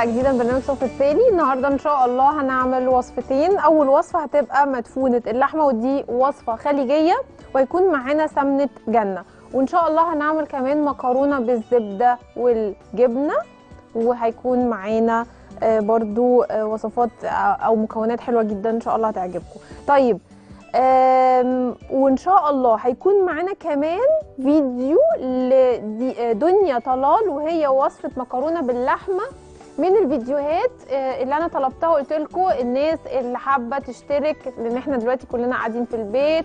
حلقه جديده من برنامج صف التالي النهارده ان شاء الله هنعمل وصفتين اول وصفه هتبقى مدفونه اللحمه ودي وصفه خليجيه وهيكون معانا سمنه جنه وان شاء الله هنعمل كمان مكرونه بالزبده والجبنه وهيكون معانا آه، برضو آه، وصفات آه، او مكونات حلوه جدا ان شاء الله هتعجبكم طيب آم، وان شاء الله هيكون معانا كمان فيديو لدنيا طلال وهي وصفه مكرونه باللحمه من الفيديوهات آه، اللي انا طلبتها وقلت لكم الناس اللي حابه تشترك لان احنا دلوقتي كلنا قاعدين في البيت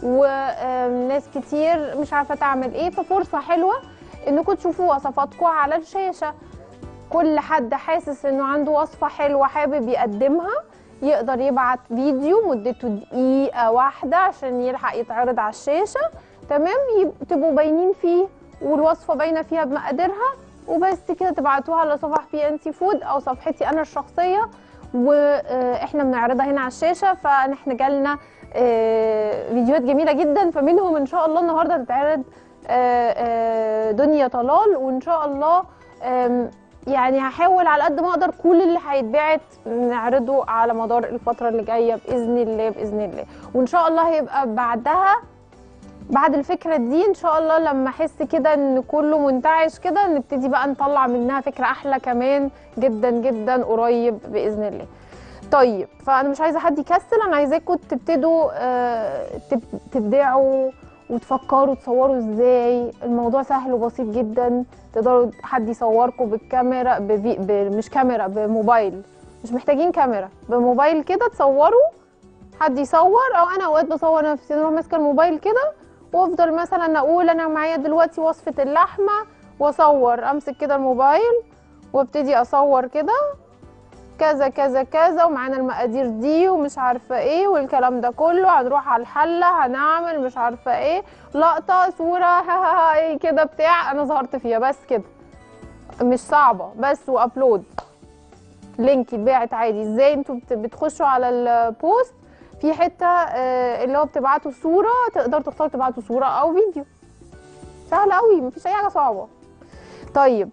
وناس كتير مش عارفه تعمل ايه ففرصه حلوه انكم تشوفوا وصفاتكم على الشاشه كل حد حاسس انه عنده وصفه حلوه حابب يقدمها يقدر يبعت فيديو مدته دقيقه واحده عشان يلحق يتعرض على الشاشه تمام يب- تبقوا باينين فيه والوصفه باينه فيها بمقاديرها وبس كده تبعتوها على صفحه بي ان سي فود او صفحتي انا الشخصيه واحنا بنعرضها هنا على الشاشه فاحنا جالنا آه، فيديوهات جميله جدا فمنهم ان شاء الله النهارده تتعرض آه، آه، دنيا طلال وان شاء الله آم، يعني هحاول على قد ما اقدر كل اللي هيتبعت نعرضه على مدار الفتره اللي جايه باذن الله باذن الله وان شاء الله هيبقى بعدها بعد الفكره دي ان شاء الله لما احس كده ان كله منتعش كده نبتدي بقى نطلع منها فكره احلى كمان جدا جدا قريب باذن الله طيب فانا مش عايزه حد يكسل انا عايزاكم تبتدوا آه، تب- تبدعوا وتفكروا تصوروا ازاي الموضوع سهل وبسيط جدا تقدروا حد يصوركم بالكاميرا بفي... ب... مش كاميرا بموبايل مش محتاجين كاميرا بموبايل كده تصوروا حد يصور او انا اوقات بصور نفسي انا ماسكه الموبايل كده وافضل مثلا اقول انا معايا دلوقتي وصفه اللحمه واصور امسك كده الموبايل وابتدي اصور كده كذا كذا كذا ومعانا المقادير دي ومش عارفه ايه والكلام ده كله هنروح على الحله هنعمل مش عارفه ايه لقطه صوره ها ها ها ايه كده بتاع انا ظهرت فيها بس كده مش صعبه بس وابلود لينك يتباعت عادي ازاي انتوا بت- بتخشوا على البوست في حته آه، اللي هو بتبعتوا صوره تقدروا تختاروا تبعتوا صوره او فيديو سهل قوي مفيش اي حاجه صعبه طيب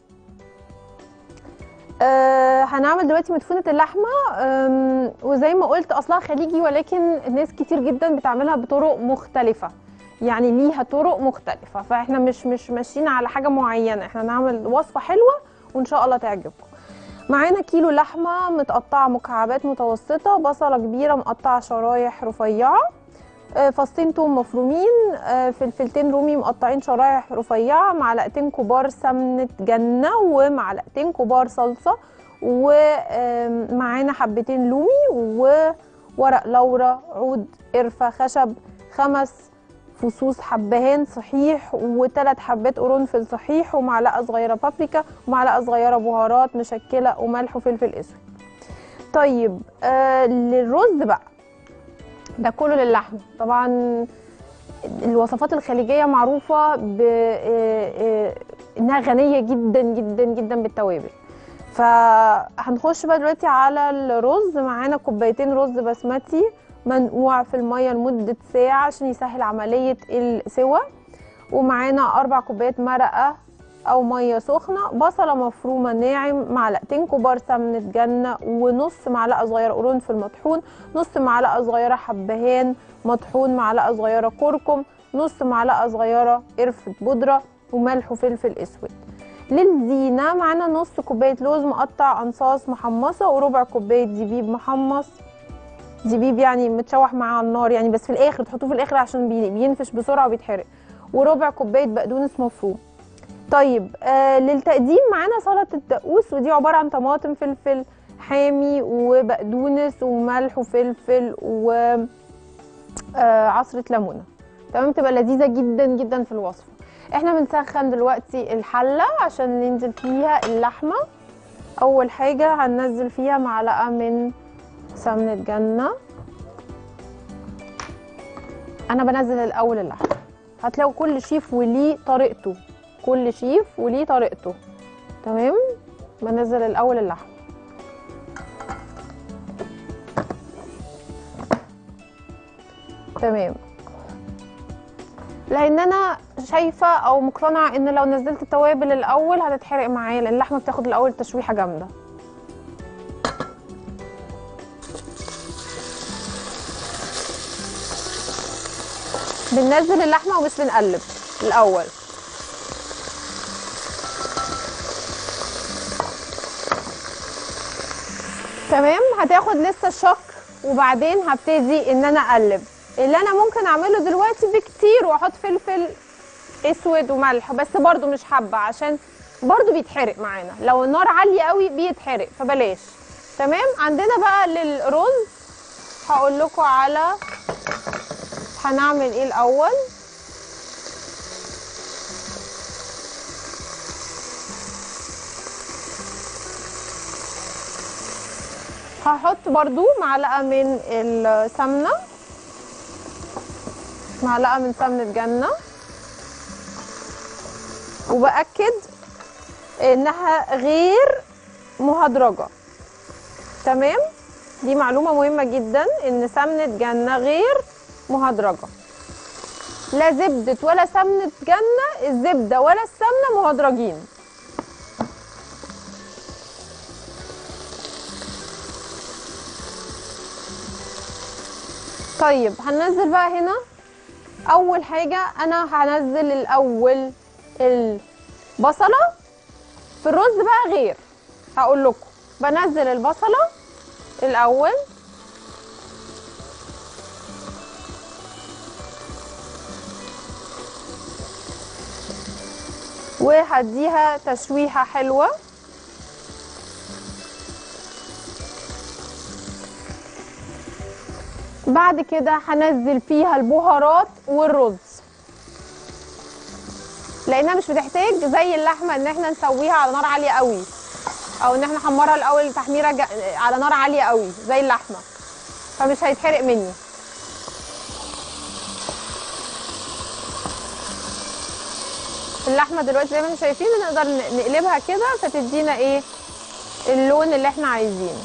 آه هنعمل دلوقتي مدفونه اللحمه آم، وزي ما قلت اصلها خليجي ولكن ناس كتير جدا بتعملها بطرق مختلفه يعني ليها طرق مختلفه فاحنا مش مش ماشيين على حاجه معينه احنا نعمل وصفه حلوه وان شاء الله تعجبكم معانا كيلو لحمه متقطعه مكعبات متوسطه بصله كبيره مقطعه شرايح رفيعه آه، فصين توم مفرومين آه، فلفلتين رومي مقطعين شرايح رفيعه معلقتين كبار سمنه جنه ومعلقتين كبار صلصه ومعانا حبتين لومي وورق لورا عود قرفه خشب خمس فصوص حبهان صحيح وثلاث حبات قرنفل صحيح ومعلقه صغيره بابريكا ومعلقه صغيره بهارات مشكله وملح وفلفل اسود طيب آه للرز بقى ده كله للحمه طبعا الوصفات الخليجيه معروفه ب آه، آه، انها غنيه جدا جدا جدا بالتوابل فهنخش بقى دلوقتي على الرز معانا كوبايتين رز بسمتي منقوع في الميه لمده ساعه عشان يسهل عمليه السوى ومعانا اربع كوبايات مرقه او ميه سخنه بصله مفرومه ناعم معلقتين كبار سمنه جنه ونص معلقه صغيره قرنفل مطحون نص معلقه صغيره حبهان مطحون معلقه صغيره كركم نص معلقه صغيره قرفه بودره وملح وفلفل اسود للزينه معانا نص كوبايه لوز مقطع انصاص محمصه وربع كوبايه زبيب محمص زبيب يعني متشوح مع على النار يعني بس في الاخر تحطوه في الاخر عشان بي- بينفش بسرعه وبيتحرق وربع كوبايه بقدونس مفروم طيب آه للتقديم معانا سلطه الدقوس ودي عباره عن طماطم فلفل حامي وبقدونس وملح وفلفل و آه عصره ليمونه تمام تبقى لذيذه جدا جدا في الوصفه احنا بنسخن دلوقتي الحله عشان ننزل فيها اللحمه اول حاجه هننزل فيها معلقه من سمنه جنه انا بنزل الاول اللحمه هتلاقوا كل شيف وليه طريقته كل شيف وليه طريقته تمام بنزل الاول اللحمه تمام لان انا شايفه او مقتنعه ان لو نزلت التوابل الاول هتتحرق معايا لان اللحمه بتاخد الاول تشويحه جامده بننزل اللحمه ومش بنقلب الاول تمام هتاخد لسه الشك وبعدين هبتدي ان انا اقلب اللي انا ممكن اعمله دلوقتي بكتير واحط فلفل اسود وملح بس برضو مش حابه عشان برضو بيتحرق معانا لو النار عاليه قوي بيتحرق فبلاش تمام عندنا بقى للرز هقول لكم على هنعمل ايه الاول هحط برضو معلقه من السمنه معلقه من سمنه جنه وباكد انها غير مهدرجه تمام دي معلومه مهمه جدا ان سمنه جنه غير مهدرجه لا زبده ولا سمنه جنه الزبده ولا السمنه مهدرجين طيب هننزل بقى هنا اول حاجه انا هنزل الاول البصله في الرز بقى غير هقول لكم بنزل البصله الاول وهديها تشويحه حلوه بعد كده هنزل فيها البهارات والرز لانها مش بتحتاج زي اللحمه ان احنا نسويها على نار عاليه قوي او ان احنا نحمرها الاول تحميره جا... على نار عاليه قوي زي اللحمه فمش هيتحرق مني اللحمه دلوقتي زي ما انتم شايفين بنقدر ن- نقلبها كده فتدينا ايه اللون اللي احنا عايزينه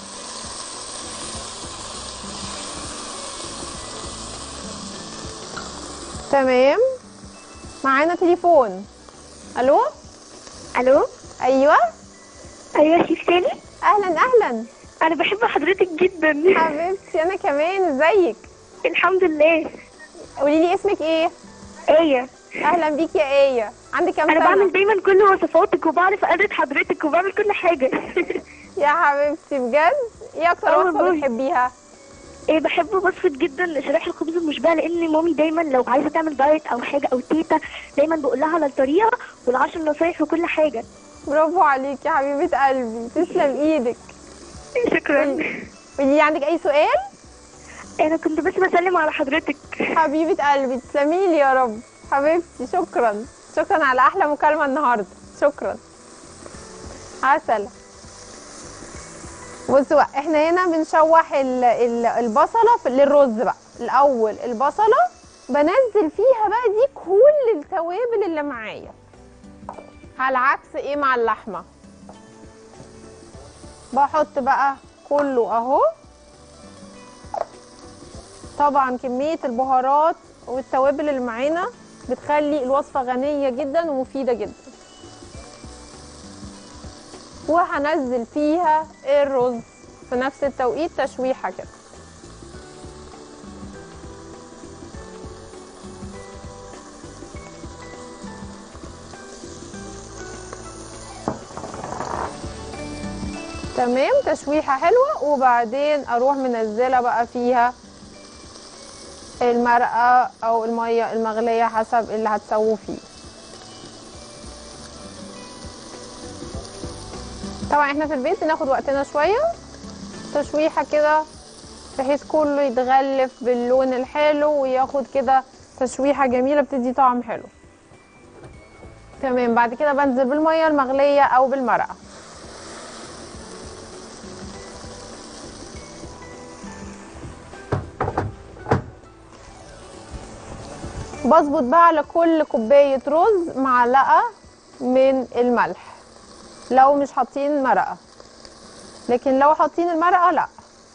تمام معانا تليفون الو الو ايوه ايوه شيف تاني اهلا اهلا انا بحب حضرتك جدا حبيبتي انا كمان ازيك الحمد لله قولي لي اسمك ايه ايه اهلا بيكي يا ايه عندك كام انا سنه بعمل دايما كل وصفاتك وبعرف اقلد حضرتك وبعمل كل حاجه يا حبيبتي بجد ايه اكتر آه وصفه والله. بتحبيها ايه بحب وصفة جدا شرايح الخبز المشبع لان مامي دايما لو عايزه تعمل دايت او حاجه او تيتا دايما بقول لها على الطريقه والعشر نصايح وكل حاجه برافو عليكي يا حبيبه قلبي تسلم ايدك شكرا قولي لي عندك اي سؤال انا كنت بس بسلم على حضرتك حبيبه قلبي تسلمي لي يا رب حبيبتي شكرا شكرا على احلى مكالمه النهارده شكرا عسل بصوا بقى احنا هنا بنشوح ال- ال- البصله في للرز بقى الاول البصله بنزل فيها بقى دي كل التوابل اللي معايا على العكس ايه مع اللحمه بحط بقى كله اهو طبعا كميه البهارات والتوابل اللي معانا بتخلي الوصفه غنيه جدا ومفيده جدا وهنزل فيها الرز في نفس التوقيت تشويحه كده تمام تشويحه حلوه وبعدين اروح منزله بقى فيها المرقه او الميه المغليه حسب اللي هتسووا فيه طبعا احنا في البيت بناخد وقتنا شويه تشويحه كده بحيث كله يتغلف باللون الحلو وياخد كده تشويحه جميله بتدي طعم حلو تمام بعد كده بنزل بالميه المغليه او بالمرقه بظبط بقى على كل كوبايه رز معلقه من الملح لو مش حاطين مرقه لكن لو حاطين المرقه لا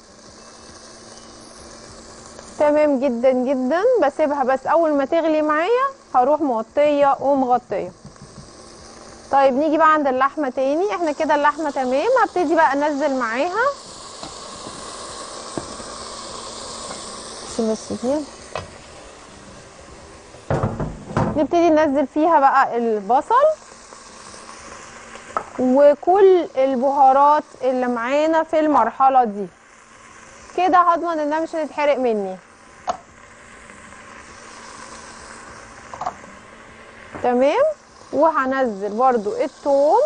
تمام جدا جدا بسيبها بس اول ما تغلي معايا هروح مغطيه ومغطيه طيب نيجي بقى عند اللحمه تاني احنا كده اللحمه تمام هبتدي بقى انزل معاها شيل بس دي نبتدي ننزل فيها بقى البصل وكل البهارات اللي معانا في المرحلة دي كده هضمن انها مش هتتحرق مني تمام وهنزل برضو الثوم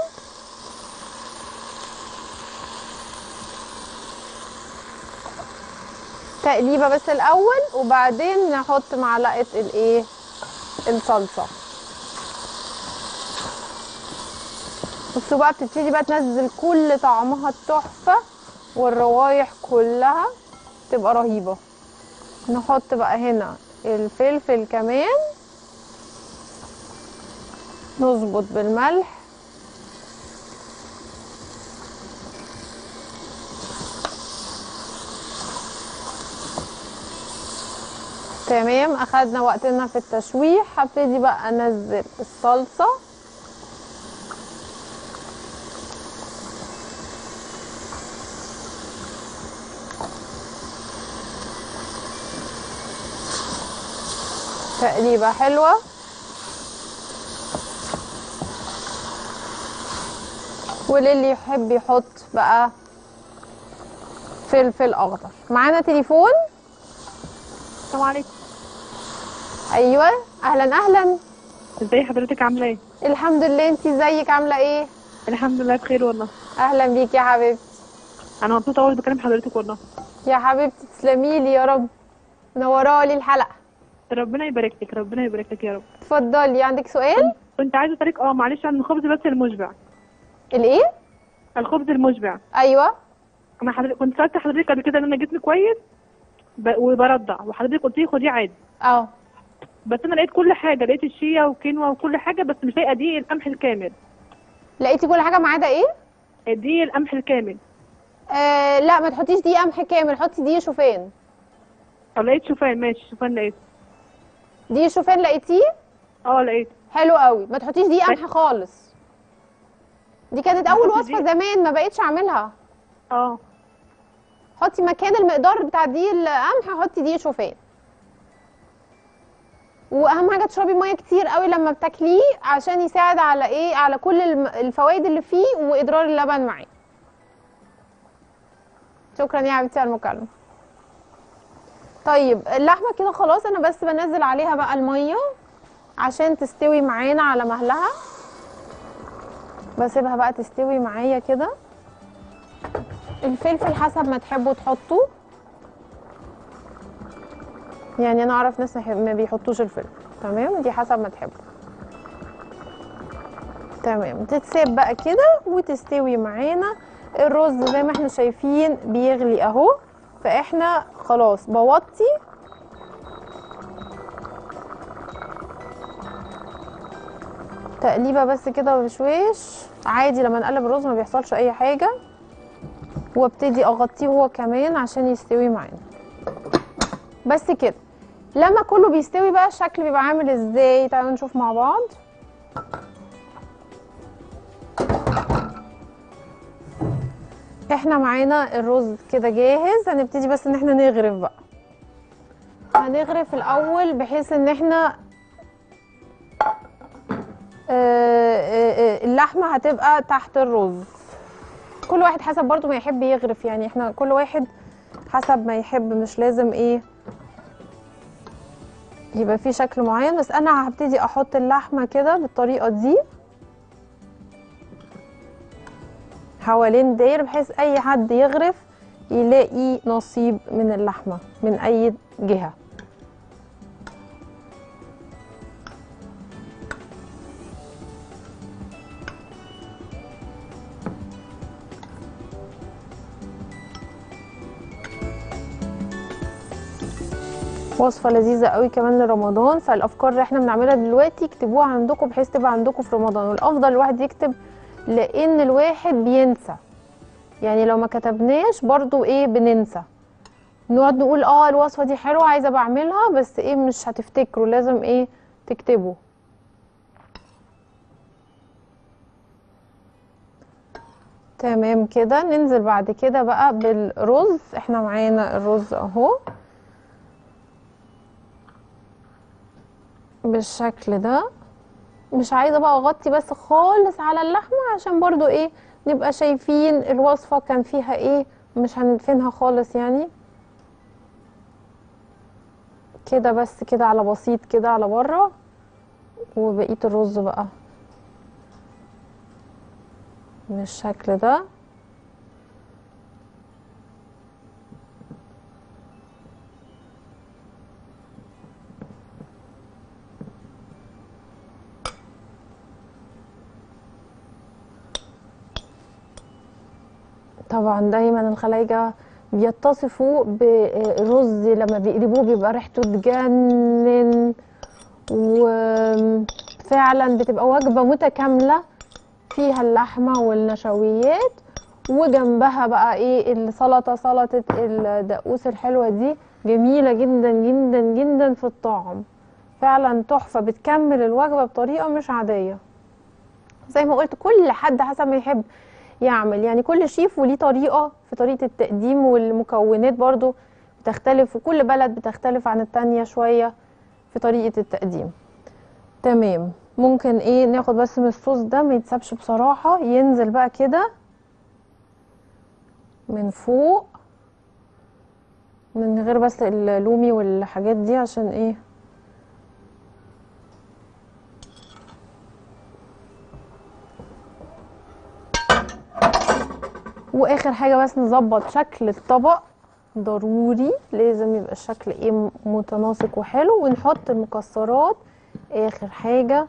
تقليبه بس الاول وبعدين نحط معلقه الايه الصلصه بصوا بقى بتبتدي بقى تنزل كل طعمها التحفه والروايح كلها تبقى رهيبه نحط بقى هنا الفلفل كمان نظبط بالملح تمام اخدنا وقتنا في التشويح هبتدي بقى انزل الصلصه تقليبه حلوه وللي يحب يحط بقى فلفل اخضر معانا تليفون السلام عليكم ايوه اهلا اهلا ازاي حضرتك عامله ايه الحمد لله انتي ازيك عامله ايه الحمد لله بخير والله اهلا بيك يا حبيبتي انا مبسوطه قوي بكلم حضرتك والله يا حبيبتي تسلمي لي يا رب منوره لي الحلقه ربنا يبارك لك ربنا يبارك لك يا رب اتفضلي عندك سؤال كنت عايزه اسالك اه معلش عن الخبز بس المشبع الايه الخبز المشبع ايوه انا حضرتك كنت سالت حضرتك قبل كده ان انا جسمي كويس ب... وبرضع وحضرتك قلت لي خديه عادي اه بس انا لقيت كل حاجه لقيت الشيا وكينوا وكل حاجه بس مش لاقيه دقيق القمح الكامل لقيتي كل حاجه ما عدا ايه دقيق القمح الكامل آه لا ما تحطيش دقيق قمح كامل حطي دقيق شوفان طب لقيت شوفان ماشي شوفان لقيت دقيق شوفان لقيتيه اه لقيت حلو قوي ما تحطيش دقيق قمح خالص دي كانت اول بحط وصفه دقيق. زمان ما بقتش اعملها اه حطي مكان المقدار بتاع دقيق القمح حطي دقيق شوفان واهم حاجه تشربي ميه كتير قوي لما بتاكليه عشان يساعد على ايه على كل الم- الفوائد اللي فيه واضرار اللبن معاه شكرا يا حبيبتي على المكالمه طيب اللحمه كده خلاص انا بس بنزل عليها بقى الميه عشان تستوي معانا على مهلها بسيبها بقى تستوي معايا كده الفلفل حسب ما تحبوا تحطوا يعني انا اعرف ناس ما يحب- ما بيحطوش الفلفل تمام دي حسب ما تحبوا تمام تتساب بقى كده وتستوي معانا الرز زي ما احنا شايفين بيغلي اهو فاحنا خلاص بوطي تقليبه بس كده بشويش عادي لما نقلب الرز ما بيحصلش اي حاجه وابتدي اغطيه هو كمان عشان يستوي معانا بس كده لما كله بيستوي بقى الشكل بيبقى عامل ازاي تعالوا نشوف مع بعض احنا معانا الرز كده جاهز هنبتدي بس ان احنا نغرف بقى هنغرف الاول بحيث ان احنا آه، آه، آه، اللحمه هتبقى تحت الرز كل واحد حسب برضو ما يحب يغرف يعني احنا كل واحد حسب ما يحب مش لازم ايه يبقى في شكل معين بس انا هبتدي احط اللحمه كده بالطريقه دي حوالين داير بحيث اي حد يغرف يلاقي نصيب من اللحمه من اي جهه وصفه لذيذه قوي كمان لرمضان فالافكار اللي احنا بنعملها دلوقتي اكتبوها عندكم بحيث تبقى عندكم في رمضان والافضل الواحد يكتب لان الواحد بينسى يعني لو ما كتبناش برضو ايه بننسى نقعد نقول اه الوصفه دي حلوه عايزه بعملها بس ايه مش هتفتكروا لازم ايه تكتبوا تمام كده ننزل بعد كده بقى بالرز احنا معانا الرز اهو بالشكل ده مش عايزه بقى اغطي بس خالص على اللحمه عشان برضو ايه نبقى شايفين الوصفه كان فيها ايه مش هندفنها خالص يعني كده بس كده على بسيط كده على بره وبقيه الرز بقى بالشكل ده طبعا دايما الخلايجة بيتصفوا برز لما بيقلبوه بيبقى ريحته تجنن وفعلا بتبقى وجبة متكاملة فيها اللحمة والنشويات وجنبها بقى ايه السلطة سلطة الدقوس الحلوة دي جميلة جدا جدا جدا في الطعم فعلا تحفة بتكمل الوجبة بطريقة مش عادية زي ما قلت كل حد حسب ما يحب يعمل يعني كل شيف وليه طريقة في طريقة التقديم والمكونات برضو بتختلف وكل بلد بتختلف عن التانية شوية في طريقة التقديم تمام ممكن ايه ناخد بس من الصوص ده ما يتسابش بصراحة ينزل بقى كده من فوق من غير بس اللومي والحاجات دي عشان ايه واخر حاجه بس نظبط شكل الطبق ضروري لازم يبقى الشكل ايه متناسق وحلو ونحط المكسرات اخر حاجه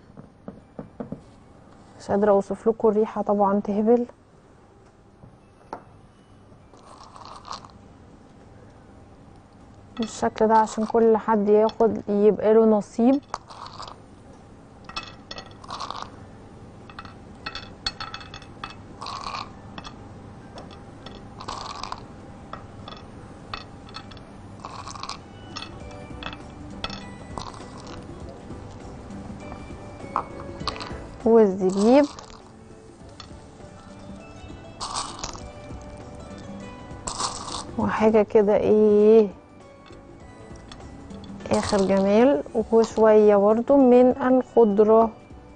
مش قادره اوصف لكم الريحه طبعا تهبل بالشكل ده عشان كل حد ياخد يبقى له نصيب والزبيب وحاجة كده ايه اخر جمال وشوية برضو من الخضرة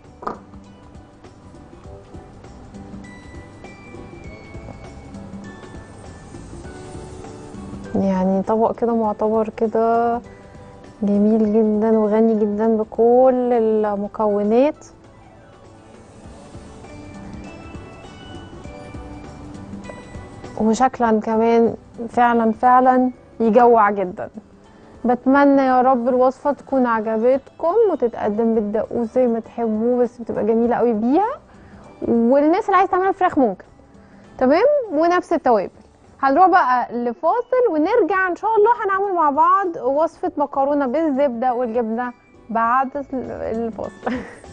يعني طبق كده معتبر كده جميل جدا وغني جدا بكل المكونات وشكلا كمان فعلا فعلا يجوع جدا بتمنى يا رب الوصفة تكون عجبتكم وتتقدم بالدقوس زي ما تحبوه بس بتبقى جميلة قوي بيها والناس اللي عايزة تعملها فراخ ممكن تمام ونفس التوابل هنروح بقى لفاصل ونرجع ان شاء الله هنعمل مع بعض وصفة مكرونة بالزبدة والجبنة بعد الفاصل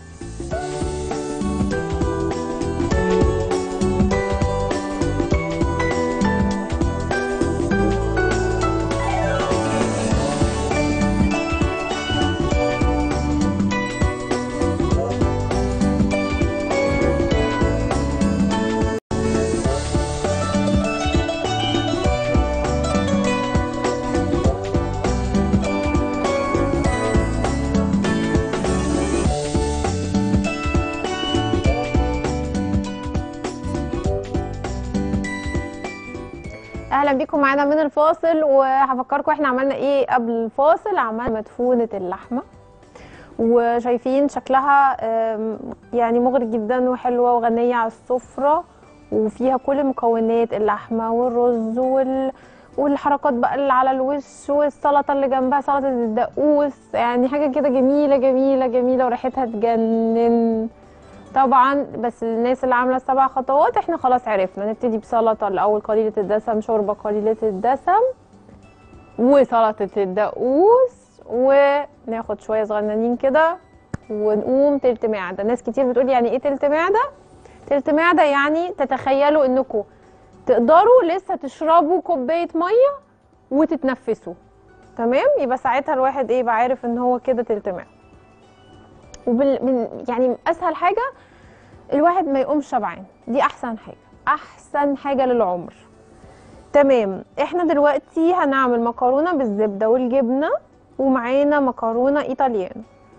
اهلا بيكم معانا من الفاصل وهفكركم احنا عملنا ايه قبل الفاصل عملنا مدفونه اللحمه وشايفين شكلها آم، يعني مغري جدا وحلوه وغنيه على السفره وفيها كل مكونات اللحمه والرز وال والحركات بقى اللي على الوش والسلطه اللي جنبها سلطه الدقوس يعني حاجه كده جميله جميله جميله وريحتها تجنن طبعا بس الناس اللي عامله السبع خطوات احنا خلاص عرفنا نبتدي بسلطه الاول قليله الدسم شوربه قليله الدسم وسلطه الدقوس وناخد شويه صغننين كده ونقوم تلت معده ناس كتير بتقول يعني ايه تلت معده تلت معده يعني تتخيلوا انكم تقدروا لسه تشربوا كوبايه ميه وتتنفسوا تمام يبقى ساعتها الواحد ايه يبقى عارف ان هو كده تلت معده وبال من يعني اسهل حاجه الواحد ما يقومش شبعان دي احسن حاجه احسن حاجه للعمر تمام احنا دلوقتي هنعمل مكرونه بالزبده والجبنه ومعانا مكرونه ايطاليانو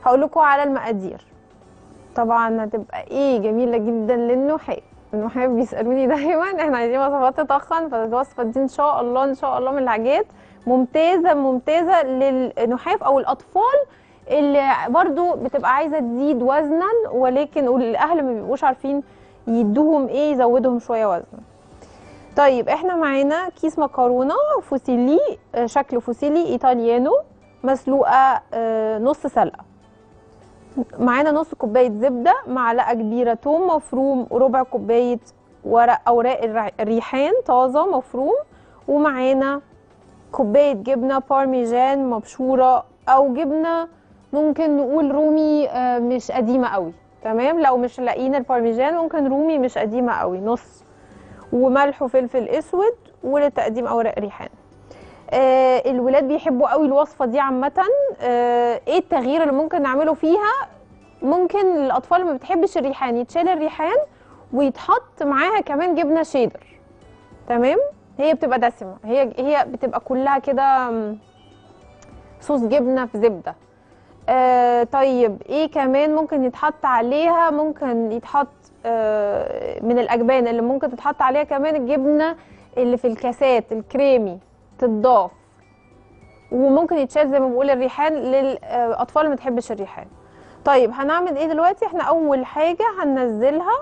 هقول لكم على المقادير طبعا هتبقى ايه جميله جدا للنحاف النحاف بيسالوني دايما احنا عايزين وصفات تتخن فالوصفه دي ان شاء الله ان شاء الله من الحاجات ممتازه ممتازه للنحاف او الاطفال اللي برضو بتبقى عايزه تزيد وزنا ولكن الاهل ما بيبقوش عارفين يدوهم ايه يزودهم شويه وزنا طيب احنا معانا كيس مكرونه فوسيلي آه، شكل فوسيلي ايطاليانو مسلوقه آه، نص سلقه معانا نص كوبايه زبده معلقه كبيره توم مفروم وربع كوبايه ورق اوراق الرع- الريحان طازه مفروم ومعانا كوبايه جبنه بارميجان مبشوره او جبنه ممكن نقول رومي آه، مش قديمه قوي تمام لو مش لاقيين البارميجان ممكن رومي مش قديمه قوي نص وملح وفلفل اسود ولتقديم اوراق ريحان آه الولاد بيحبوا قوي الوصفه دي عامه آه ايه التغيير اللي ممكن نعمله فيها ممكن الاطفال اللي ما بتحبش الريحان يتشال الريحان ويتحط معاها كمان جبنه شيدر تمام هي بتبقى دسمه هي هي بتبقى كلها كده مم، صوص جبنه في زبده آه طيب ايه كمان ممكن يتحط عليها ممكن يتحط آه من الاجبان اللي ممكن تتحط عليها كمان الجبنه اللي في الكاسات الكريمي تضاف وممكن يتشال زي ما بقول الريحان للاطفال اللي ما تحبش الريحان طيب هنعمل ايه دلوقتي احنا اول حاجه هننزلها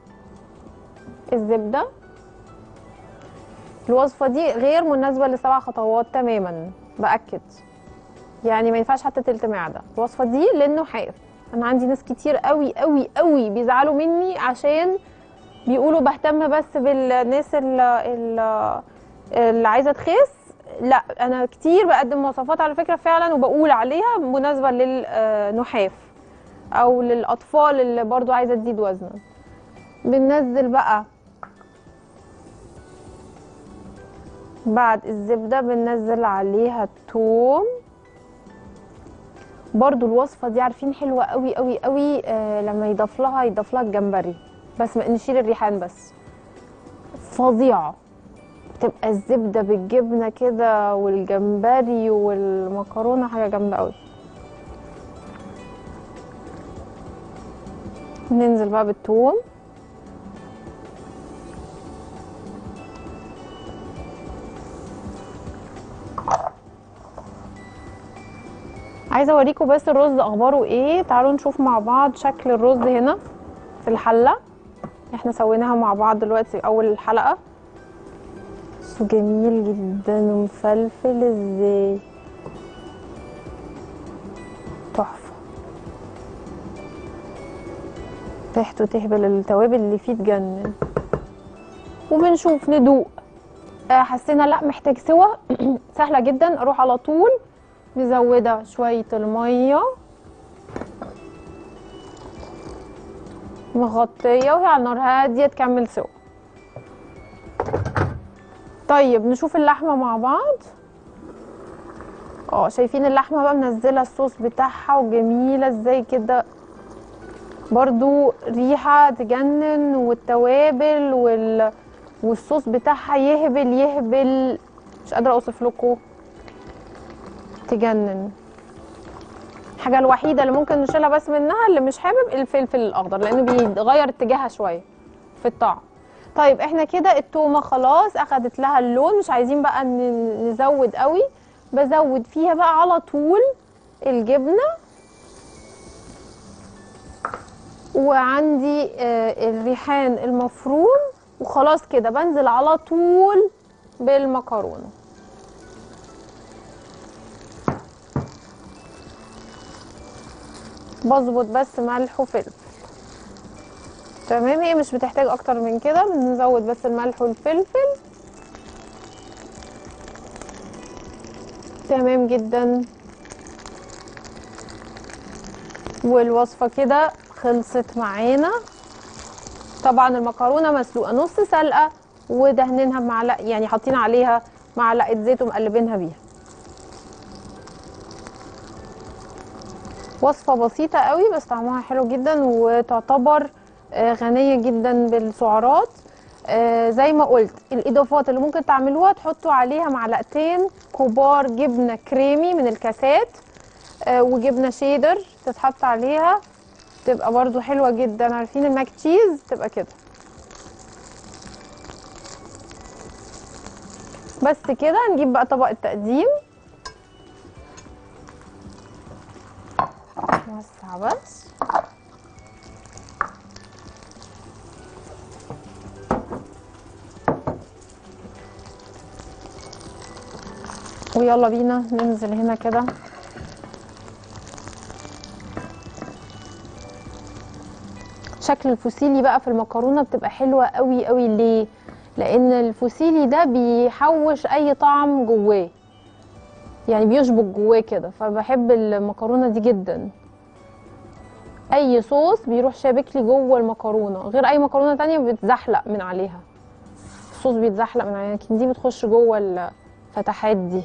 الزبده الوصفه دي غير مناسبه لسبع خطوات تماما باكد يعني ما ينفعش حتى تلت معده الوصفه دي للنحاف انا عندي ناس كتير قوي قوي قوي بيزعلوا مني عشان بيقولوا بهتم بس بالناس اللي, اللي عايزه تخس لا انا كتير بقدم وصفات على فكره فعلا وبقول عليها مناسبه للنحاف او للاطفال اللي برضو عايزه تزيد وزنا بننزل بقى بعد الزبده بننزل عليها الثوم برضو الوصفه دي عارفين حلوه قوي قوي قوي آه لما يضاف لها يضاف لها الجمبري بس ما نشيل الريحان بس فظيعه تبقى الزبده بالجبنه كده والجمبري والمكرونه حاجه جامده قوي ننزل بقى بالثوم عايزه اوريكم بس الرز اخباره ايه تعالوا نشوف مع بعض شكل الرز هنا في الحله احنا سويناها مع بعض دلوقتي اول الحلقه بصوا جميل جدا ومفلفل ازاي تحفه ريحته تهبل التوابل اللي فيه تجنن وبنشوف ندوق آه، حسينا لا محتاج سوا سهله جدا اروح على طول مزوده شويه الميه مغطيه وهي على نار هاديه تكمل سوا طيب نشوف اللحمه مع بعض اه شايفين اللحمه بقى منزله الصوص بتاعها وجميله ازاي كده برضو ريحه تجنن والتوابل وال... والصوص بتاعها يهبل يهبل مش قادره اوصف لكم تجنن الحاجه الوحيده اللي ممكن نشيلها بس منها اللي مش حابب الفلفل الاخضر لانه بيغير اتجاهها شويه في الطعم طيب احنا كده التومه خلاص اخدت لها اللون مش عايزين بقى ن- نزود قوي بزود فيها بقى على طول الجبنه وعندي آه، الريحان المفروم وخلاص كده بنزل على طول بالمكرونه بظبط بس ملح وفلفل تمام هي مش بتحتاج اكتر من كده بنزود بس الملح والفلفل تمام جدا والوصفه كده خلصت معانا طبعا المكرونه مسلوقه نص سلقه ودهنينها بمعلقه يعني حاطين عليها معلقه زيت ومقلبينها بيها وصفه بسيطه قوي بس طعمها حلو جدا وتعتبر آه، غنيه جدا بالسعرات آه، زي ما قلت الاضافات اللي ممكن تعملوها تحطوا عليها معلقتين كبار جبنه كريمي من الكاسات آه، وجبنه شيدر تتحط عليها تبقى برضو حلوه جدا عارفين الماك تشيز تبقى كده بس كده نجيب بقى طبق التقديم نوسع بس ويلا بينا ننزل هنا كده شكل الفوسيلي بقى في المكرونه بتبقى حلوه قوي قوي ليه لان الفوسيلي ده بيحوش اي طعم جواه يعني بيشبك جواه كده فبحب المكرونه دي جدا اي صوص بيروح شابك لي جوه المكرونه غير اي مكرونه تانية بتزحلق من عليها الصوص بيتزحلق من عليها لكن دي بتخش جوه الفتحات دي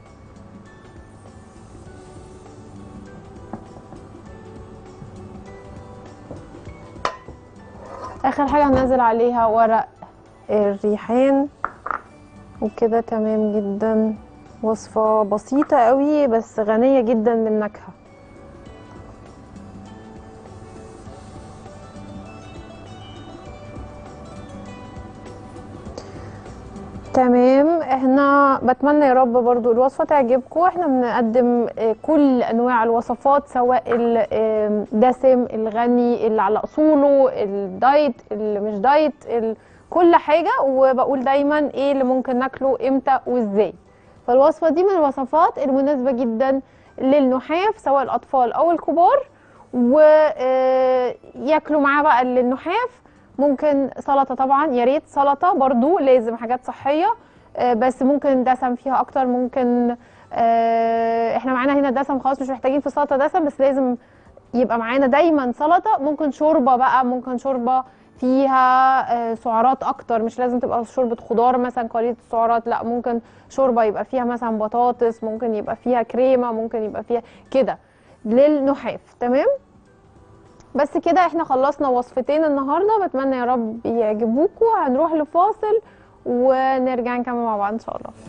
اخر حاجه هنزل عليها ورق الريحان وكده تمام جدا وصفه بسيطه قوي بس غنيه جدا بالنكهه تمام احنا بتمنى يا رب برضو الوصفه تعجبكم احنا بنقدم آه، كل انواع الوصفات سواء الدسم الغني اللي على اصوله الدايت اللي مش دايت ال- كل حاجه وبقول دايما ايه اللي ممكن ناكله امتى وازاي فالوصفه دي من الوصفات المناسبه جدا للنحاف سواء الاطفال او الكبار وياكلوا معاه بقى النحاف ممكن سلطه طبعا يا ريت سلطه برضو لازم حاجات صحيه آه، بس ممكن دسم فيها اكتر ممكن آه، احنا معانا هنا دسم خلاص مش محتاجين في السلطه دسم بس لازم يبقى معانا دايما سلطه ممكن شوربه بقى ممكن شوربه فيها آه، سعرات اكتر مش لازم تبقى شوربه خضار مثلا قليله السعرات لا ممكن شوربه يبقى فيها مثلا بطاطس ممكن يبقى فيها كريمه ممكن يبقى فيها كده للنحاف تمام بس كده احنا خلصنا وصفتين النهارده بتمنى يا رب يعجبوكم هنروح لفاصل ونرجع نكمل مع بعض ان شاء الله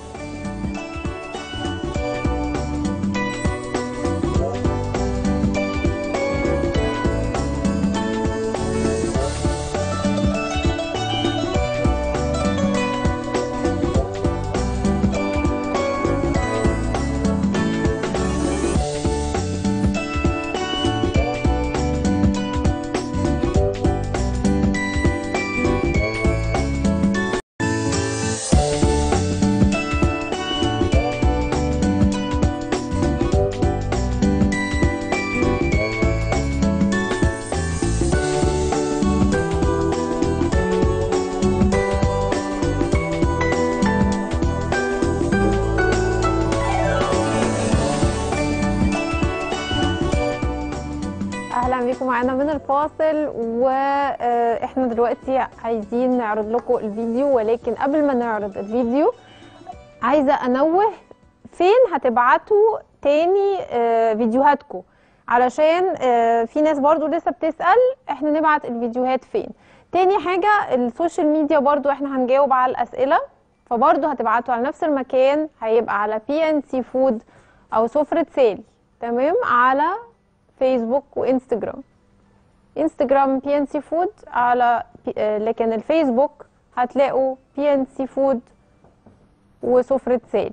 اهلا بيكم معانا من الفاصل واحنا دلوقتي عايزين نعرض لكم الفيديو ولكن قبل ما نعرض الفيديو عايزه انوه فين هتبعتوا تاني آه، فيديوهاتكم علشان آه، في ناس برضو لسه بتسأل احنا نبعت الفيديوهات فين تاني حاجة السوشيال ميديا برضو احنا هنجاوب على الأسئلة فبرضو هتبعتوا على نفس المكان هيبقى على بي ان سي فود او سفرة سالي تمام على فيسبوك وانستجرام انستجرام بي ان سي فود على بي- آه، لكن الفيسبوك هتلاقوا بي ان سي فود وسفرة سالي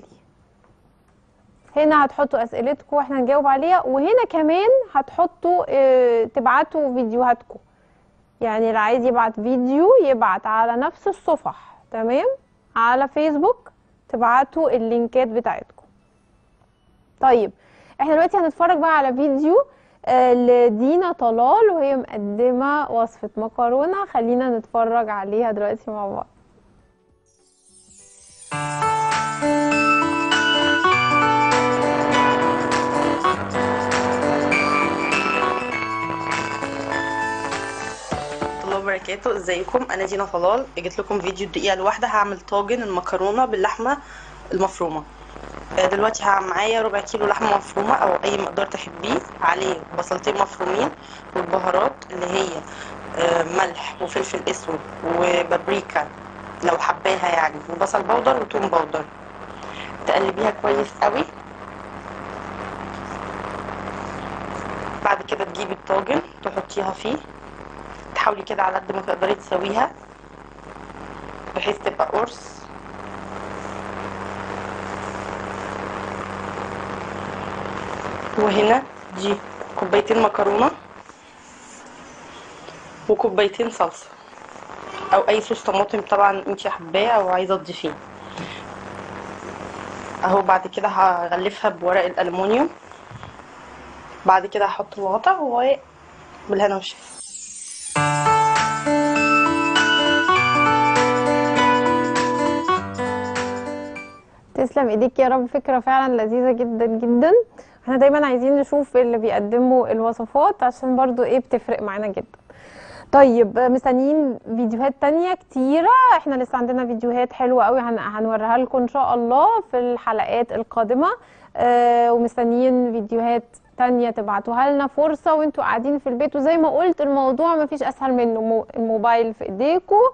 هنا هتحطوا اسئلتكم واحنا نجاوب عليها وهنا كمان هتحطوا اه تبعتوا فيديوهاتكم يعني اللي عايز يبعت فيديو يبعت على نفس الصفح تمام على فيسبوك تبعتوا اللينكات بتاعتكم طيب احنا دلوقتي هنتفرج بقى على فيديو آه، لدينا طلال وهي مقدمة وصفة مكرونة خلينا نتفرج عليها دلوقتي مع بعض الله وبركاته ازيكم انا دينا طلال جيت لكم فيديو الدقيقه الواحده هعمل طاجن المكرونه باللحمه المفرومه آه، دلوقتي هعمل معايا ربع كيلو لحمه مفرومه او اي مقدار تحبيه عليه بصلتين مفرومين والبهارات اللي هي آه، ملح وفلفل اسود وبابريكا لو حباها يعني وبصل بودر وتوم بودر تقلبيها كويس قوي بعد كده تجيبي الطاجن تحطيها فيه تحاولي كده على قد ما تقدري تسويها بحيث تبقى قرص وهنا دي كوبايتين مكرونه وكوبايتين صلصه او اي صوص طماطم طبعا انتي حباه او عايزه تضيفيه اهو بعد كده هغلفها بورق الالومنيوم بعد كده هحط الغطا وبالهنا والشفا تسلم ايديك يا رب فكرة فعلا لذيذة جدا جدا احنا دايما عايزين نشوف اللي بيقدموا الوصفات عشان برضو ايه بتفرق معانا جدا طيب مستنيين فيديوهات تانية كتيرة احنا لسه عندنا فيديوهات حلوة قوي هن- هنوريها لكم ان شاء الله في الحلقات القادمة اه ومستنيين فيديوهات تانية تبعتوها لنا فرصة وانتوا قاعدين في البيت وزي ما قلت الموضوع مفيش اسهل منه مو- الموبايل في ايديكوا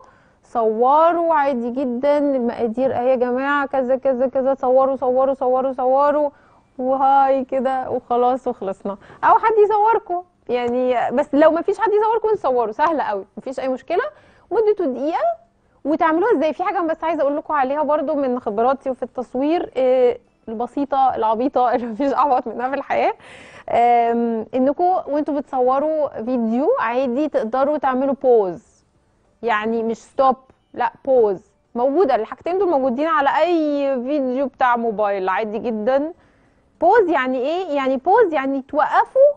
صوروا عادي جدا المقادير اهي يا جماعة كذا كذا كذا صوروا صوروا صوروا صوروا وهاي كده وخلاص وخلصنا او حد يصوركم يعني بس لو مفيش حد يصوركم نصوروا سهله قوي مفيش اي مشكله مدته دقيقه وتعملوها ازاي في حاجه بس عايزه اقول لكم عليها برضو من خبراتي وفي التصوير آه، البسيطه العبيطه اللي مفيش اعبط منها في الحياه آم، انكم وانتوا بتصوروا فيديو عادي تقدروا تعملوا بوز يعني مش ستوب لا بوز موجوده الحاجتين دول موجودين على اي فيديو بتاع موبايل عادي جدا بوز يعني ايه يعني بوز يعني توقفوا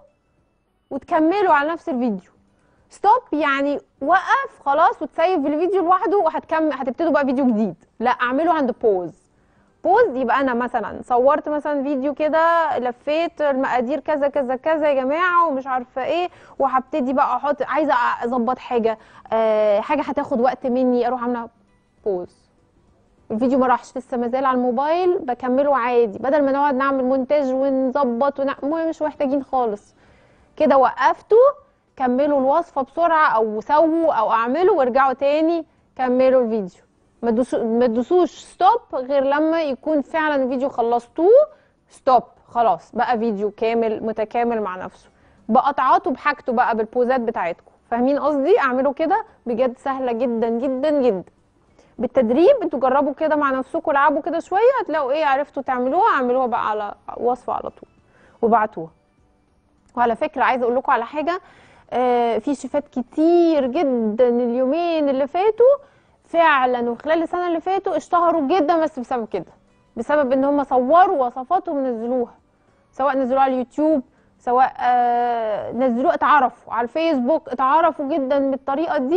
وتكملوا على نفس الفيديو ستوب يعني وقف خلاص وتسيب الفيديو لوحده وهتكمل هتبتدوا بقى فيديو جديد لا اعمله عند بوز بوز يبقى انا مثلا صورت مثلا فيديو كده لفيت المقادير كذا كذا كذا يا جماعه ومش عارفه ايه وهبتدي بقى احط عايزه اظبط حاجه آه حاجه هتاخد وقت مني اروح عامله بوز الفيديو ما راحش لسه مازال على الموبايل بكمله عادي بدل ما نقعد نعمل مونتاج ونظبط ونعمل مش محتاجين خالص كده وقفتوا كملوا الوصفه بسرعه او سووا او اعملوا وارجعوا تاني كملوا الفيديو ما تدوسو- ما تدوسوش ستوب غير لما يكون فعلا الفيديو خلصتوه ستوب خلاص بقى فيديو كامل متكامل مع نفسه بقطعاته بحاجته بقى بالبوزات بتاعتكم فاهمين قصدي اعملوا كده بجد سهله جدا جدا جدا بالتدريب انتوا جربوا كده مع نفسكم العبوا كده شويه هتلاقوا ايه عرفتوا تعملوها اعملوها بقى على وصفه على طول وبعتوها وعلى فكره عايزه اقول لكم على حاجه آه في شيفات كتير جدا اليومين اللي فاتوا فعلا وخلال السنه اللي فاتوا اشتهروا جدا بس بسبب كده بسبب ان هم صوروا وصفاتهم ونزلوها سواء نزلوها على اليوتيوب سواء آه نزلوها اتعرفوا على الفيسبوك اتعرفوا جدا بالطريقه دي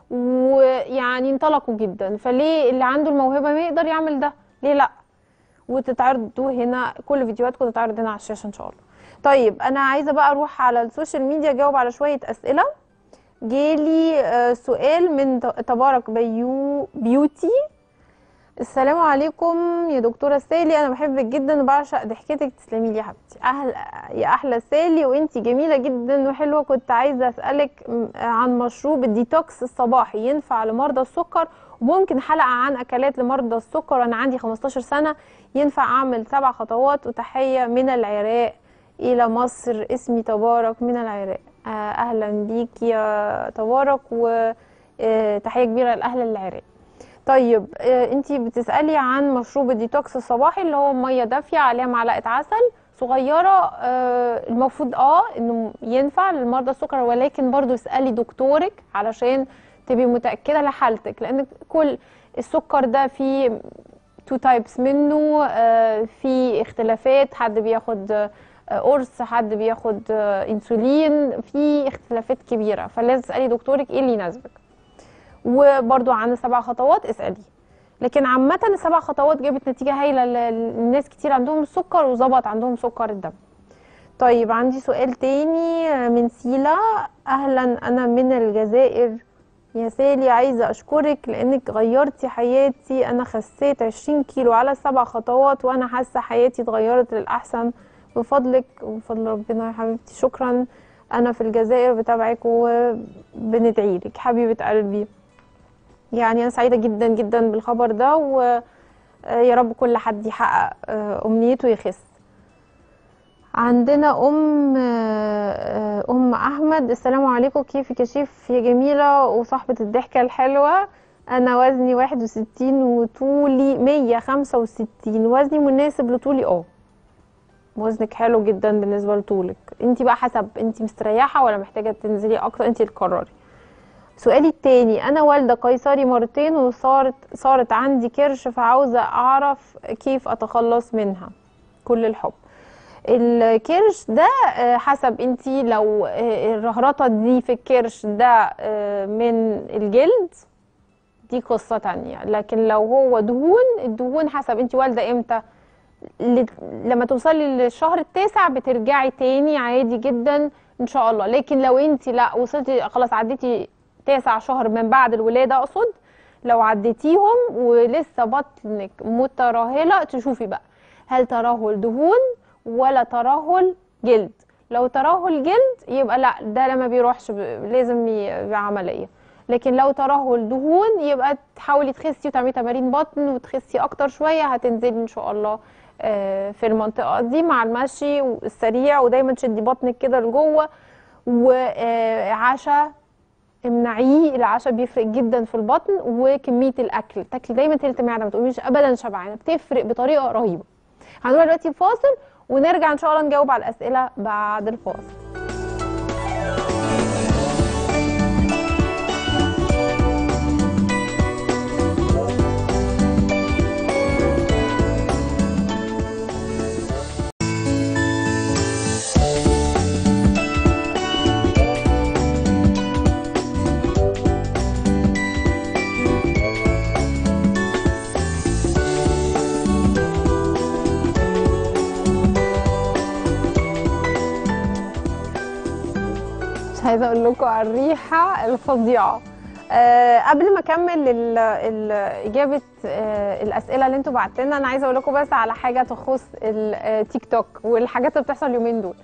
ويعني انطلقوا جدا فليه اللي عنده الموهبه ما يقدر يعمل ده ليه لا وتتعرضوا هنا كل فيديوهاتكم تتعرض هنا على الشاشه ان شاء الله طيب انا عايزه بقى اروح على السوشيال ميديا اجاوب على شويه اسئله جالي آه، سؤال من ت- تبارك بيو بيوتي السلام عليكم يا دكتوره سالي انا بحبك جدا وبعشق ضحكتك تسلمي لي يا حبيبتي اهل يا احلى سالي وانتي جميله جدا وحلوه كنت عايزه اسالك م- عن مشروب الديتوكس الصباحي ينفع لمرضى السكر وممكن حلقه عن اكلات لمرضى السكر وانا عندي 15 سنه ينفع اعمل سبع خطوات وتحيه من العراق الى مصر اسمي تبارك من العراق آه، اهلا بيك يا تبارك وتحيه كبيره لاهل العراق طيب آه، انتي بتسالي عن مشروب الديتوكس الصباحي اللي هو ميه دافيه عليها معلقه عسل صغيره آه، المفروض اه انه ينفع للمرضى السكر ولكن برضو اسالي دكتورك علشان تبقي متاكده لحالتك لان كل السكر ده فيه تو تايبس منه آه، في اختلافات حد بياخد آه، قرص حد بياخد آه، انسولين في اختلافات كبيره فلازم تسالي دكتورك ايه اللي يناسبك وبرضو عن السبع خطوات اسالي لكن عامة السبع خطوات جابت نتيجة هايلة ل- للناس كتير عندهم السكر وظبط عندهم سكر الدم طيب عندي سؤال تاني آه، من سيلا أهلا أنا من الجزائر يا سالي عايزة أشكرك لأنك غيرتي حياتي أنا خسيت 20 كيلو على السبع خطوات وأنا حاسة حياتي اتغيرت للأحسن بفضلك وبفضل ربنا يا حبيبتي شكرا أنا في الجزائر بتابعك وبندعي لك حبيبة قلبي يعني أنا سعيدة جدا جدا بالخبر ده ويا رب كل حد يحقق آه، أمنيته يخس عندنا ام آه، ام احمد السلام عليكم كيفك يا شيف يا جميله وصاحبه الضحكه الحلوه انا وزني 61 وطولي 165 وزني مناسب لطولي اه وزنك حلو جدا بالنسبه لطولك انت بقى حسب انت مستريحه ولا محتاجه تنزلي اكتر انت اللي تقرري سؤالي التاني انا والده قيصري مرتين وصارت صارت عندي كرش فعاوزه اعرف كيف اتخلص منها كل الحب الكرش ده آه، حسب انتي لو آه، الرهرطة دي في الكرش ده آه، من الجلد دي قصة تانية لكن لو هو دهون الدهون حسب انتي والدة امتى ل- لما توصلي للشهر التاسع بترجعي تاني عادي جدا ان شاء الله لكن لو انتي لا وصلتي خلاص عديتي تاسع شهر من بعد الولادة اقصد لو عديتيهم ولسه بطنك مترهلة تشوفي بقى هل ترهل دهون ولا ترهل جلد لو ترهل جلد يبقى لا ده لما بيروحش ب- لازم ي- بعملية لكن لو ترهل دهون يبقى تحاولي تخسي وتعملي تمارين بطن وتخسي اكتر شوية هتنزلي ان شاء الله آه، في المنطقة دي مع المشي السريع ودايما تشدي بطنك كده لجوه وعشاء امنعيه العشاء بيفرق جدا في البطن وكمية الاكل تاكلي دايما تلت معدة ما تقوميش ابدا شبعانة بتفرق بطريقة رهيبة هنروح دلوقتي فاصل ونرجع ان شاء الله نجاوب على الاسئله بعد الفاصل مش عايزه اقول لكم على الريحه الفظيعه أه قبل ما اكمل ال- ال- اجابه أه الاسئله اللي انتوا بعتوا لنا انا عايزه اقول لكم بس على حاجه تخص التيك توك والحاجات اللي بتحصل اليومين دول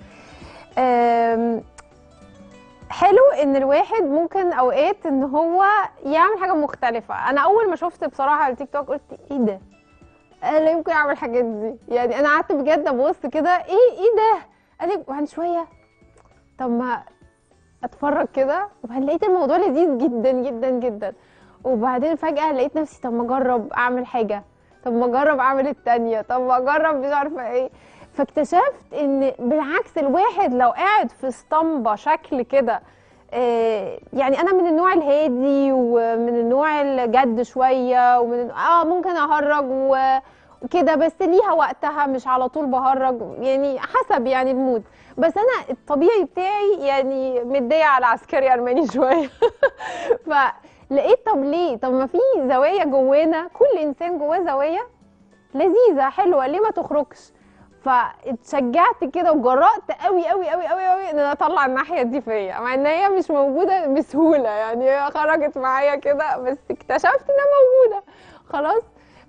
آم، حلو ان الواحد ممكن اوقات ان هو يعمل حاجه مختلفه انا اول ما شفت بصراحه التيك توك قلت ايه ده انا لا يمكن اعمل الحاجات دي يعني انا قعدت بجد ابص كده ايه ايه ده قال بعد شويه طب ما اتفرج كده وبعدين لقيت الموضوع لذيذ جدا جدا جدا وبعدين فجأة لقيت نفسي طب ما اجرب اعمل حاجة طب ما اجرب اعمل التانية طب ما اجرب مش عارفة ايه فاكتشفت ان بالعكس الواحد لو قاعد في اسطمبة شكل كده آه، يعني انا من النوع الهادي ومن النوع الجد شوية ومن اه ممكن اهرج و وكده بس ليها وقتها مش على طول بهرج يعني حسب يعني المود بس انا الطبيعي بتاعي يعني متضايقه على عسكري الماني شويه فلقيت طب ليه طب ما في زوايا جوانا كل انسان جواه زوايا لذيذه حلوه ليه ما تخرجش فاتشجعت كده وجرأت قوي قوي قوي قوي قوي ان انا اطلع الناحيه دي فيا مع ان هي مش موجوده بسهوله يعني هي خرجت معايا كده بس اكتشفت انها موجوده خلاص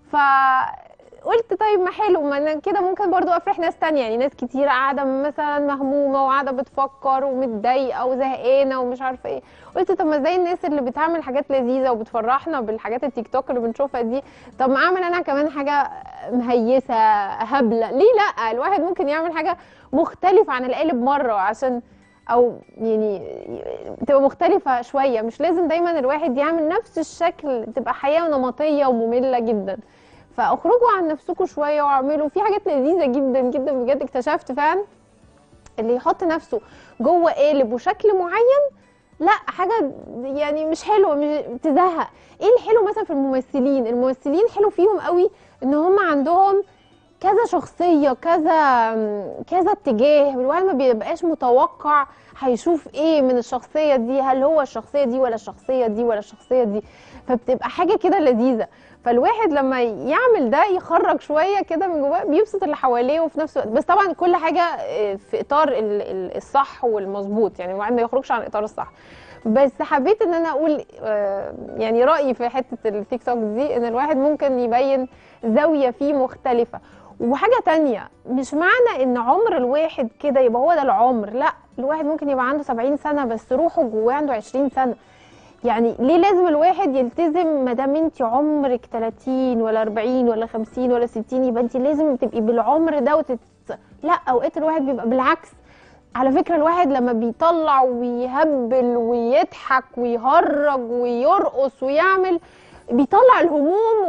فقلت طيب ما حلو ما انا كده ممكن برضو افرح ناس تانية يعني ناس كتير قاعده مثلا مهمومه وقاعده بتفكر ومتضايقه وزهقانه ومش عارفه ايه قلت طب ما زي الناس اللي بتعمل حاجات لذيذه وبتفرحنا بالحاجات التيك توك اللي بنشوفها دي طب ما اعمل انا كمان حاجه مهيسه هبله ليه لا الواحد ممكن يعمل حاجه مختلفه عن القالب مره عشان او يعني تبقى مختلفه شويه مش لازم دايما الواحد يعمل نفس الشكل تبقى حياه نمطيه وممله جدا فاخرجوا عن نفسكم شويه واعملوا في حاجات لذيذه جدا جدا بجد اكتشفت فعلا اللي يحط نفسه جوه قالب وشكل معين لا حاجه يعني مش حلوه مش تزهق ايه الحلو مثلا في الممثلين الممثلين حلو فيهم قوي ان هم عندهم كذا شخصيه كذا كذا اتجاه الواحد ما بيبقاش متوقع هيشوف ايه من الشخصيه دي هل هو الشخصيه دي ولا الشخصيه دي ولا الشخصيه دي فبتبقى حاجه كده لذيذه فالواحد لما يعمل ده يخرج شويه كده من جواه بيبسط اللي حواليه وفي نفس الوقت بس طبعا كل حاجه آه، في اطار ال- ال- الصح والمظبوط يعني الواحد ما يخرجش عن اطار الصح بس حبيت ان انا اقول آه، يعني رايي في حته التيك توك دي ان الواحد ممكن يبين زاويه فيه مختلفه وحاجه تانية مش معنى ان عمر الواحد كده يبقى هو ده العمر لا الواحد ممكن يبقى عنده 70 سنه بس روحه جواه عنده 20 سنه يعني ليه لازم الواحد يلتزم ما دام انت عمرك 30 ولا 40 ولا 50 ولا 60 يبقى انت لازم تبقي بالعمر ده لا اوقات الواحد بيبقى بالعكس على فكرة الواحد لما بيطلع ويهبل ويضحك ويهرج ويرقص ويعمل بيطلع الهموم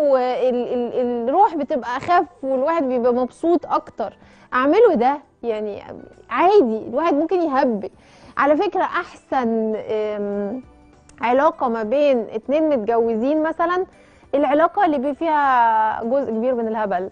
والروح بتبقى اخف والواحد بيبقى مبسوط اكتر اعمله ده يعني عادي الواحد ممكن يهبل على فكرة احسن أم، علاقة ما بين اتنين متجوزين مثلا العلاقة اللي بي فيها جزء كبير من الهبل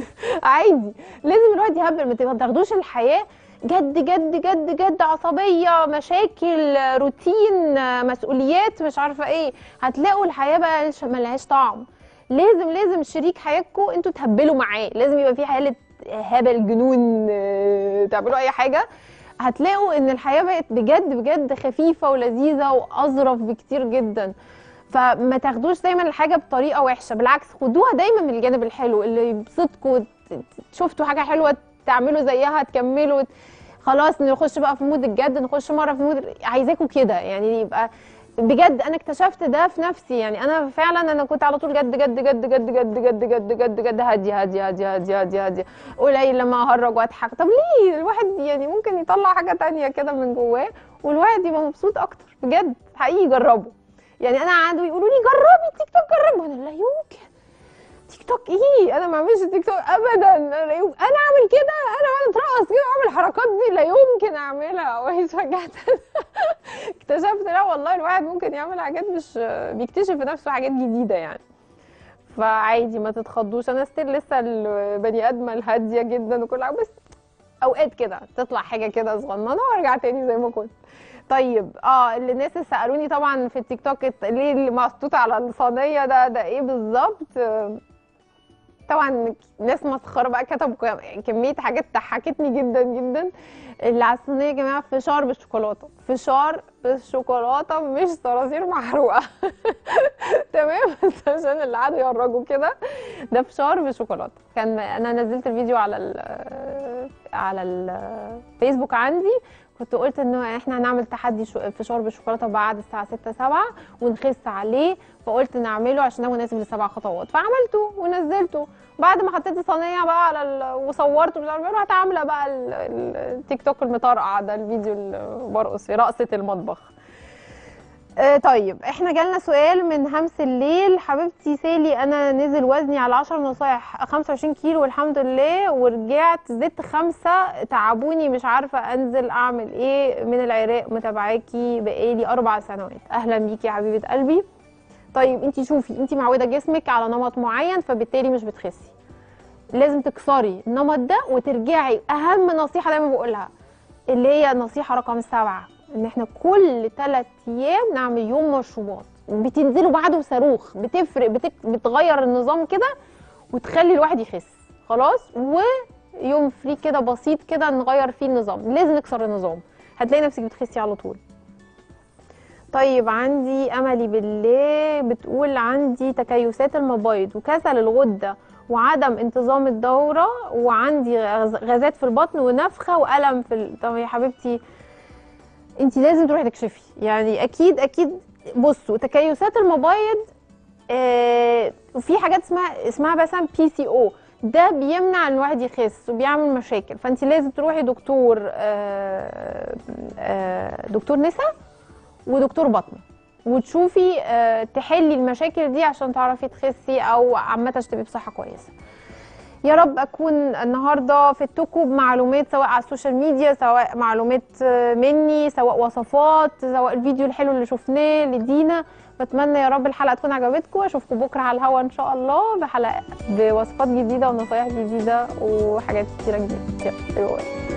عادي لازم الواحد يهبل ما ما تاخدوش الحياة جد جد جد جد عصبية مشاكل روتين مسؤوليات مش عارفة ايه هتلاقوا الحياة بقى ملهاش طعم لازم لازم شريك حياتكم انتوا تهبلوا معاه لازم يبقى في حالة هبل جنون آه، تعملوا اي حاجة هتلاقوا ان الحياة بقت بجد بجد خفيفة ولذيذة واظرف بكتير جدا فما تاخدوش دايما الحاجة بطريقة وحشة بالعكس خدوها دايما من الجانب الحلو اللي يبسطكوا ت- ت- شفتوا حاجة حلوة تعملوا زيها تكملوا خلاص نخش بقى في مود الجد نخش مرة في مود عايزاكوا كده يعني يبقى بجد انا اكتشفت ده في نفسي يعني انا فعلا انا كنت على طول جد جد جد جد جد جد جد جد جد هاديه هاديه هاديه هاديه هاديه هاديه قليل لما اهرج واضحك طب ليه الواحد يعني ممكن يطلع حاجه تانية كده من جواه والواحد يبقى مبسوط اكتر بجد حقيقي جربوا يعني انا قعدوا يقولوا لي جربي التيك توك جربي وانا لا يمكن تيك توك ايه انا ما اعملش تيك توك ابدا انا لا يمكن انا اعمل كده انا وانا اترقص كده واعمل الحركات دي لا يمكن اعملها وهي فجاه اكتشفت لا والله الواحد ممكن يعمل حاجات مش بيكتشف في نفسه حاجات جديده يعني فعادي ما تتخضوش انا ستيل لسه البني ادمه الهاديه جدا وكل حاجه بس اوقات كده تطلع حاجه كده صغننه وارجع تاني زي ما كنت طيب اه اللي الناس اللي سالوني طبعا في التيك توك الت- ليه اللي محطوط على الصينيه ده ده ايه بالظبط آه، طبعا ناس مسخره بقى كتبوا ك- كميه حاجات ضحكتني جدا جدا اللي على الصينيه يا جماعه فشار بالشوكولاته فشار بالشوكولاته مش صراصير محروقه تمام بس عشان اللي قعدوا يهرجوا كده ده فشار بالشوكولاته كان انا نزلت الفيديو على ال على الفيسبوك عندي كنت قلت انه احنا هنعمل تحدي شو- فشار بالشوكولاته بعد الساعه 6 7 ونخس عليه فقلت نعمله عشان ده مناسب لسبع خطوات فعملته ونزلته بعد ما حطيت الصينيه بقى على ال... وصورت مش عارفه ايه رحت عامله بقى ال- ال- التيك توك المطرقع ده الفيديو اللي برقص في رقصه المطبخ آه طيب احنا جالنا سؤال من همس الليل حبيبتي سالي انا نزل وزني على 10 نصايح 25 كيلو والحمد لله ورجعت زدت خمسة تعبوني مش عارفة انزل اعمل ايه من العراق متابعاكي بقالي اربع سنوات اهلا بيكي يا حبيبة قلبي طيب انتي شوفي انتي معودة جسمك على نمط معين فبالتالي مش بتخسي لازم تكسري النمط ده وترجعي اهم نصيحة دايما بقولها اللي هي النصيحة رقم سبعة ان احنا كل ثلاث ايام نعمل يوم مشروبات بتنزلوا بعده صاروخ بتفرق بتك... بتغير النظام كده وتخلي الواحد يخس خلاص ويوم فري كده بسيط كده نغير فيه النظام لازم نكسر النظام هتلاقي نفسك بتخسي على طول طيب عندي املي بالله بتقول عندي تكيسات المبايض وكسل الغده وعدم انتظام الدوره وعندي غاز- غازات في البطن ونفخه والم في ال... طب يا حبيبتي انت لازم تروحي تكشفي يعني اكيد اكيد بصوا تكيسات المبايض آه وفي حاجات اسمها اسمها مثلا بي سي او ده بيمنع ان الواحد يخس وبيعمل مشاكل فانت لازم تروحي دكتور آه آه دكتور نساء ودكتور بطنه وتشوفي آه تحلي المشاكل دي عشان تعرفي تخسي او عامه تبقي بصحه كويسه يا رب اكون النهارده فدتكم بمعلومات سواء على السوشيال ميديا سواء معلومات آه، مني سواء وصفات سواء الفيديو الحلو اللي شفناه لدينا بتمنى يا رب الحلقه تكون عجبتكم اشوفكم بكره على الهوا ان شاء الله بحلقه بوصفات جديده ونصايح جديده وحاجات كتيره جديده يلا باي باي